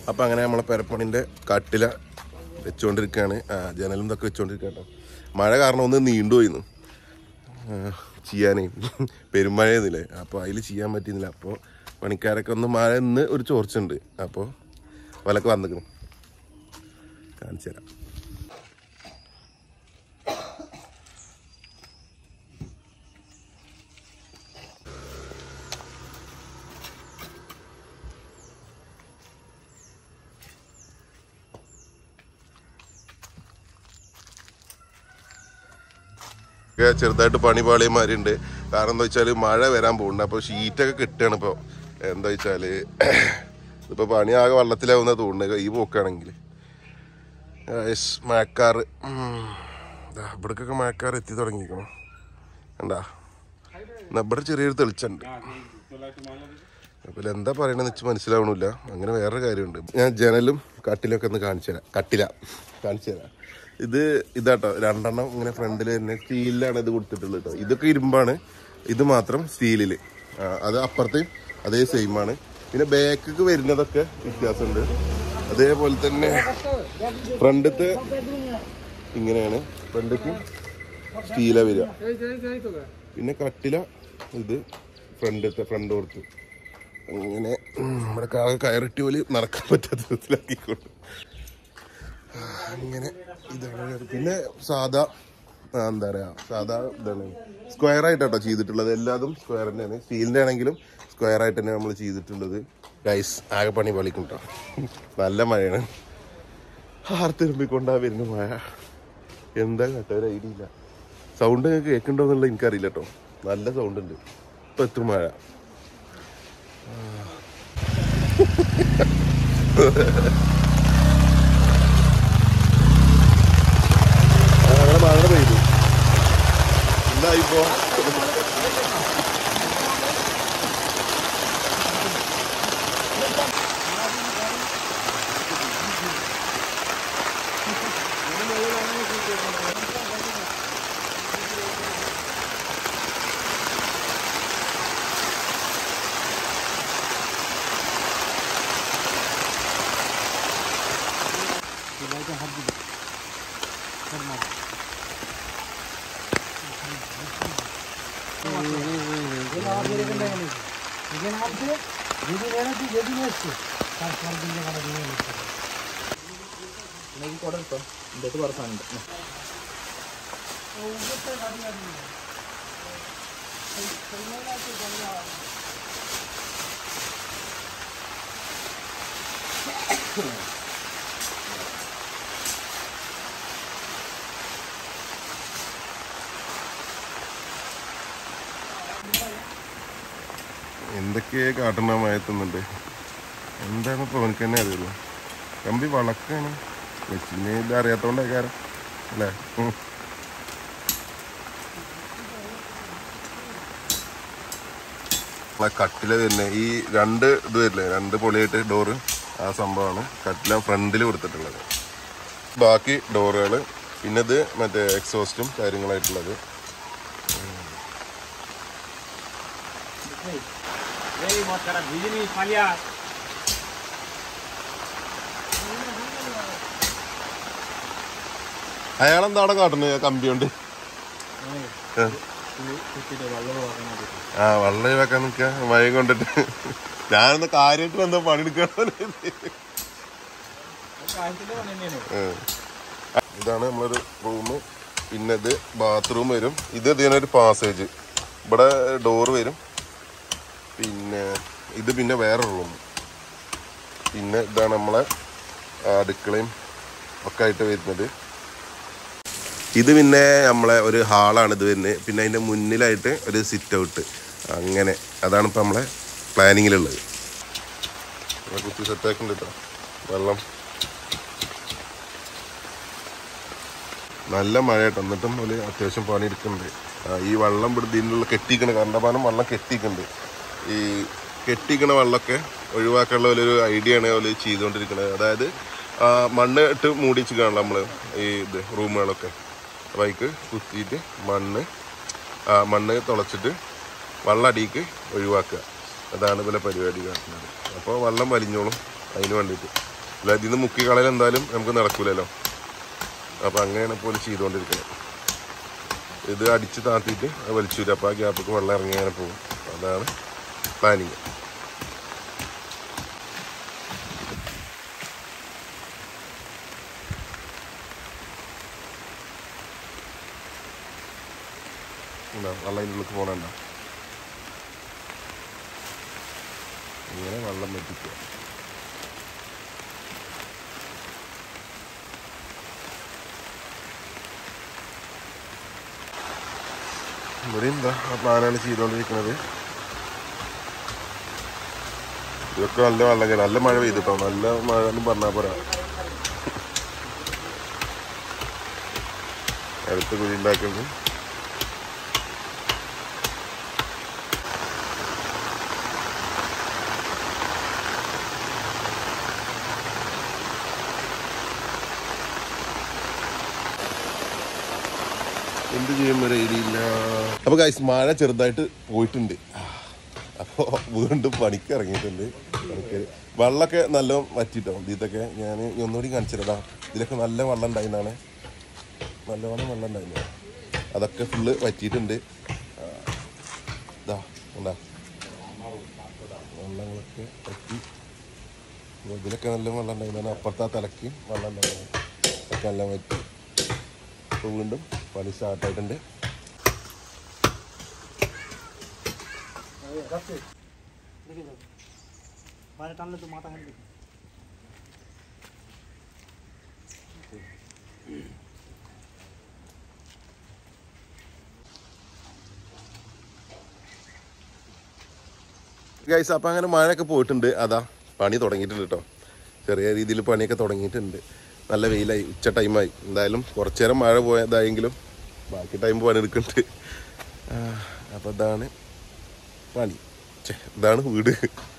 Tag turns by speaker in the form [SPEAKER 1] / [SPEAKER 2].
[SPEAKER 1] അപ്പം അങ്ങനെ നമ്മളെ പെരപ്പണിൻ്റെ കട്ടില വെച്ചുകൊണ്ടിരിക്കുകയാണ് ആ ജനലും ഇതൊക്കെ വെച്ചുകൊണ്ടിരിക്കുക കേട്ടോ മഴ കാരണം ഒന്ന് നീണ്ടുപോയിന്നു ചെയ്യാനേ പെരുമഴയെന്നില്ലേ അപ്പോൾ അതിൽ ചെയ്യാൻ പറ്റിയിരുന്നില്ല അപ്പോൾ പണിക്കാരൊക്കെ ഒന്ന് മഴ ഇന്ന് ഒരു ചോർച്ചുണ്ട് അപ്പോൾ വലക്ക് വന്നിക്കണം കാണിച്ചു തരാം ഒക്കെ ചെറുതായിട്ട് പണി പാളിയന്മാരുണ്ട് കാരണം എന്താ വെച്ചാൽ മഴ വരാൻ പോകുന്നുണ്ട് അപ്പോൾ ഷീറ്റൊക്കെ കിട്ടുകയാണ് ഇപ്പോൾ എന്താ വെച്ചാൽ ഇപ്പോൾ പണി ആകെ വെള്ളത്തിലാവുന്ന തോന്നുന്നത് ഈ പോക്കാണെങ്കിൽ യെസ് മഴക്കാറ് ഉം. ദാ ഇവിടേക്കൊക്കെ മഴക്കാർ എത്തി തുടങ്ങിയിരിക്കണം കണ്ടാ എന്നാ ഇവിടെ ചെറിയൊരു തെളിച്ചുണ്ട് അപ്പോൾ എന്താ പറയണെന്ന് വെച്ച് മനസ്സിലാവണില്ല അങ്ങനെ വേറൊരു കാര്യമുണ്ട് ഞാൻ ജനലും കട്ടിലൊക്കെ ഒന്ന് കാണിച്ചു തരാം കട്ടില കാണിച്ചു തരാം ഇത് ഇതാട്ടോ രണ്ടെണ്ണം ഇങ്ങനെ ഫ്രണ്ടിൽ തന്നെ സ്റ്റീലിലാണ് ഇത് കൊടുത്തിട്ടുള്ളത് കേട്ടോ ഇതൊക്കെ ഇരുമ്പാണ് ഇത് മാത്രം സ്റ്റീലില് ആ, അത് അപ്പുറത്തെയും അതേ സെയിം ആണ് പിന്നെ ബാക്കിക്ക് വരുന്നതൊക്കെ വ്യത്യാസമുണ്ട് അതേപോലെ തന്നെ ഫ്രണ്ടത്തെ ഇങ്ങനെയാണ് ഫ്രണ്ടത്ത് സ്റ്റീല വരിക പിന്നെ കട്ടില ഇത് ഫ്രണ്ടത്തെ ഫ്രണ്ട് ഓർത്ത് അങ്ങനെ ഉം, നമ്മുടെ കാക കയറിട്ടി പോലെ നടക്കാൻ പറ്റാത്ത വിധത്തിലാക്കിക്കൊണ്ട് അങ്ങനെ ഇതാണ് ഒരു- പിന്നെ സാധാ ആ, എന്താ പറയാ സാധാ ഇതാണ് സ്ക്വയർ ആയിട്ടാട്ടോ ചെയ്തിട്ടുള്ളത് എല്ലാതും സ്ക്വയർ തന്നെയാണ് സ്റ്റീലിന്റെ ആണെങ്കിലും സ്ക്വയർ ആയിട്ട് തന്നെ നമ്മൾ ചെയ്തിട്ടുള്ളത് ഗൈസ് ആകെ പണി പളിക്കും കേട്ടോ നല്ല മഴയാണ് ആർത്തിരുമ്പിക്കൊണ്ടാ വരുന്ന മഴ എന്താ കേട്ടോ ഒരു ഐഡിയ ഇല്ല സൗണ്ട് നിങ്ങൾക്ക് കേൾക്കണ്ടോ എന്നുള്ളത് എനിക്കറിയില്ല കേട്ടോ നല്ല സൗണ്ട് ഉണ്ട് ഇപ്പൊ എത്തും മഴ അങ്ങനെ മഴ പെയ്തു എന്തായിപ്പോ എന്തൊക്കെയാ കാട്ടണ മയത്തുന്നുണ്ട് എന്താണ് ഇപ്പൊ അവനക്ക് തന്നെ അറിയുള്ളൂ കമ്പി വളക്കാണ് മെച്ചിനെ ഇത് അറിയാത്തോണ്ടേ കാരം അല്ലേ ഉം. നമ്മളെ കട്ടില തന്നെ ഈ രണ്ട് ഇത് വരില്ലേ രണ്ട് പൊളിയായിട്ട് ഡോറ് ആ സംഭവമാണ് കട്ടില ഫ്രണ്ടിൽ കൊടുത്തിട്ടുള്ളത് ബാക്കി ഡോറുകൾ പിന്നെ ഇത് മറ്റേ എക്സോസ്റ്റും കാര്യങ്ങളായിട്ടുള്ളത്
[SPEAKER 2] Ei, mocara begini, paliat.
[SPEAKER 1] അയാളെന്താ അവിടെ കാട്ടുന്നത് കമ്പി കൊണ്ട് ആ വള്ളം വെക്കാൻ നിക്ക മഴ കൊണ്ടിട്ട് ഞാനൊന്ന് കാര്യമായിട്ട് വന്ന പണിയെടുക്കണം ഇതാണ് നമ്മളൊരു റൂം പിന്നെ ഇത് ബാത്റൂം വരും ഇത് ഇതിനൊരു പാസേജ് ഇവിടെ ഡോറ് വരും പിന്നെ ഇത് പിന്നെ വേറെ റൂം പിന്നെ ഇതാണ് നമ്മളെ അടുക്കളയും ഒക്കെ ആയിട്ട് വരുന്നത് ഇത് പിന്നെ നമ്മളെ ഒരു ഹാളാണ് ഇത് വരുന്നത് പിന്നെ അതിൻ്റെ മുന്നിലായിട്ട് ഒരു സിറ്റ് ഔട്ട് അങ്ങനെ അതാണ് ഇപ്പം നമ്മളെ പ്ലാനിങ്ങിലുള്ളത് ഇവിടെ കുത്തി സെറ്റാക്കുന്നുണ്ട് കേട്ടോ വെള്ളം നല്ല മഴ കേട്ടോ എന്നിട്ടും ഒരു അത്യാവശ്യം പണിയെടുക്കുന്നുണ്ട് ആ, ഈ വെള്ളം ഇവിടെ ഇതിനുള്ള കെട്ടിക്കണ കണ്ടമാനം വെള്ളം കെട്ടിക്കുന്നുണ്ട് ഈ കെട്ടിക്കണ വെള്ളമൊക്കെ ഒഴിവാക്കാനുള്ള ഒരു ഐഡിയ ആണ് അവർ ചെയ്തുകൊണ്ടിരിക്കുന്നത് അതായത് ആ, മണ്ണ് ഇട്ട് മൂടിച്ച് കാണണം നമ്മൾ ഈ ഇത് റൂമുകളൊക്കെ അപ്പോൾ അതിക്ക് കുത്തിയിട്ട് മണ്ണ് ആ, മണ്ണ് തുളച്ചിട്ട് വെള്ളം അടിക്ക് ഒഴിവാക്കുക അതാണ് ഇവരെ പരിപാടി കാട്ടുന്നത് അപ്പോൾ വെള്ളം വലിഞ്ഞോളും അതിന് വേണ്ടിയിട്ട് അല്ല ഇതിന്ന് മുക്കി കളയൽ എന്തായാലും നമുക്ക് നടക്കൂലല്ലോ അപ്പം അങ്ങനെയാണ് ഇപ്പോൾ ചെയ്തുകൊണ്ടിരിക്കുന്നത് ഇത് അടിച്ച് താത്തിയിട്ട് അത് വലിച്ചു വരും അപ്പോൾ ആ ഗ്യാപ്പിക്ക് വെള്ളം ഇറങ്ങി അങ്ങനെ പോകും അതാണ് പ്ലാനിങ് വെള്ളം അതിൻ്റെ ഉള്ളിൽ പോകണണ്ട ഇങ്ങനെ വെള്ളം വെട്ടിക്കുക ഇവിടെ എന്താ ആ പ്ലാനാണ് ചെയ്തുകൊണ്ടിരിക്കുന്നത് ഇതൊക്കെ നല്ല വെള്ളം കയറി നല്ല മഴ പെയ്തിട്ടോ നല്ല മഴ എന്ന് പറഞ്ഞാൽ പോരാ അടുത്ത് കുഴി ഉണ്ടാക്കുന്നത് എന്ത് ചെയ്യും ഒരു ഐഡിയില്ല അപ്പൊ ഗൈസ് മഴ ചെറുതായിട്ട് പോയിട്ടുണ്ട് അപ്പോ വീണ്ടും പണിക്ക് ഇറങ്ങിയിട്ടുണ്ട് പണിക്കാര് വെള്ളമൊക്കെ നല്ല വറ്റിട്ടോ ഇതൊക്കെ ഞാൻ ഒന്നുകൂടി കാണിച്ചിരതാ ഇതിലൊക്കെ നല്ല വെള്ളം ഉണ്ടായിരുന്നാണ് നല്ലവണ്ണം വെള്ളം ഉണ്ടായിരുന്നു അതൊക്കെ ഫുള്ള് വറ്റിയിട്ടുണ്ട് ആ, ഇതാ ഉണ്ടാ വെള്ളങ്ങളൊക്കെ വറ്റി ഇതിലൊക്കെ നല്ല വെള്ളം ഉണ്ടായിരുന്നു അപ്പുറത്തെ ആ തലക്ക് വെള്ളം ഉണ്ടായിരുന്നു ഒക്കെ നല്ല വറ്റി ഇപ്പോൾ വീണ്ടും പണി സ്റ്റാർട്ടായിട്ടുണ്ട്
[SPEAKER 3] বাইরে টানলে তো মাথা হাঁটবে
[SPEAKER 1] ഗൈസ് അപ്പം അങ്ങനെ മഴയൊക്കെ പോയിട്ടുണ്ട് അതാ പണി തുടങ്ങിയിട്ടുണ്ട് കേട്ടോ ചെറിയ രീതിയിൽ പണിയൊക്കെ തുടങ്ങിയിട്ടുണ്ട് നല്ല വെയിലായി ഉച്ച ടൈമായി എന്തായാലും കുറച്ചു നേരം മഴ പോയതായെങ്കിലും ബാക്കി ടൈം പണിയെടുക്കുന്നുണ്ട് അപ്പോൾ ഇതാണ് പണി ഛെ, ഇതാണ് വീട്